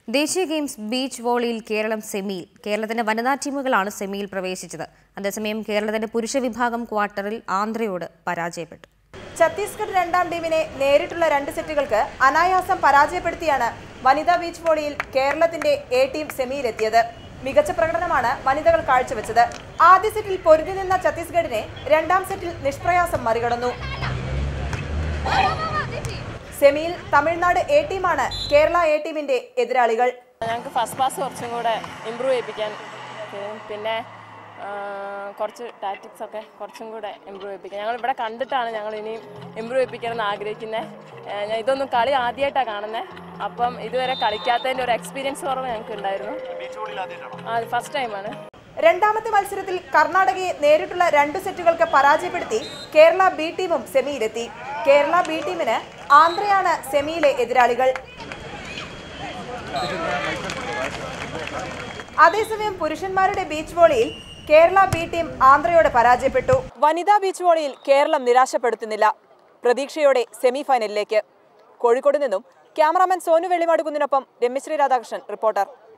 ദേശീയ games beach വോളിയിൽ Keralam സെമിയിൽ കേരളത്തിന്റെ വനിതാ ടീമുകളാണ് സെമിയിൽ പ്രവേശിച്ചത് അതേസമയം കേരളത്തിന്റെ പുരുഷ വിഭാഗം ക്വാർട്ടറിൽ ആന്ധ്രയോട് പരാജയപ്പെട്ടു ഛത്തീസ്ഗഡ് രണ്ടാം ടീമിനെ നേരിട്ടുള്ള രണ്ട് സെറ്റുകൾക്ക് അനായാസം പരാജയപ്പെടുത്തിയാണ് വനിതാ ബീച്ച് വോളിയിൽ കേരളത്തിന്റെ എ ടീം സെമിയിലെത്തിയത് മികച്ച പ്രകടനമാണ് വനിതകൾ കാഴ്ചവെച്ചത് ആദ്യ സെറ്റിൽ പൊരുതി നിന്ന ഛത്തീസ്ഗഡിനെ രണ്ടാം സെറ്റിൽ നിഷ്പ്രയാസം മറികടന്നു സെമിയിൽ തമിഴ്നാട് എ ടീമാണ് കേരള എ ടീമിന്റെ എതിരാളികൾ ഞങ്ങൾക്ക് ഫസ്റ്റ് പാസ് കുറച്ചും കൂടെ ഇമ്പ്രൂവ് ചെയ്യിപ്പിക്കാൻ കഴിയും. പിന്നെ ആ, കുറച്ച് ടാറ്റിക്സ് ഒക്കെ കുറച്ചും കൂടെ ഇമ്പ്രൂവ് ചെയ്യിപ്പിക്കാൻ ഞങ്ങൾ ഇവിടെ കണ്ടിട്ടാണ് ഞങ്ങൾ ഇനിയും ഇമ്പ്രൂവ് ചെയ്യിപ്പിക്കണം എന്ന് ആഗ്രഹിക്കുന്നത് ഇതൊന്നും കളി ആദ്യമായിട്ടാണ് കാണുന്നത് അപ്പം ഇതുവരെ കളിക്കാത്തതിൻ്റെ ഒരു എക്സ്പീരിയൻസ് കുറവ് ഞങ്ങൾക്ക് ഉണ്ടായിരുന്നു ആ ഫസ്റ്റ് ടൈമാണ് രണ്ടാമത്തെ മത്സരത്തിൽ കർണാടകയെ നേരിട്ടുള്ള രണ്ട് സെറ്റുകൾക്ക് പരാജയപ്പെടുത്തി കേരള ബി ടീമും സെമിയിലെത്തി കേരള ബി ടീമിന് ആന്ധ്രയാണ് സെമിയിലെ എതിരാളികൾ അതേസമയം പുരുഷന്മാരുടെ ബീച്ച് വോളിയിൽ കേരള ബി ടീം ആന്ധ്രയോട് പരാജയപ്പെട്ടു വനിതാ ബീച്ച് വോളിയിൽ കേരളം നിരാശപ്പെടുത്തുന്നില്ല പ്രതീക്ഷയോടെ സെമി ഫൈനലിലേക്ക് കോഴിക്കോട് നിന്നും ക്യാമറാമാൻ സോനു വെള്ളിമാടുകുന്നിനൊപ്പം രമ്യശ്രീ രാധാകൃഷ്ണൻ റിപ്പോർട്ടർ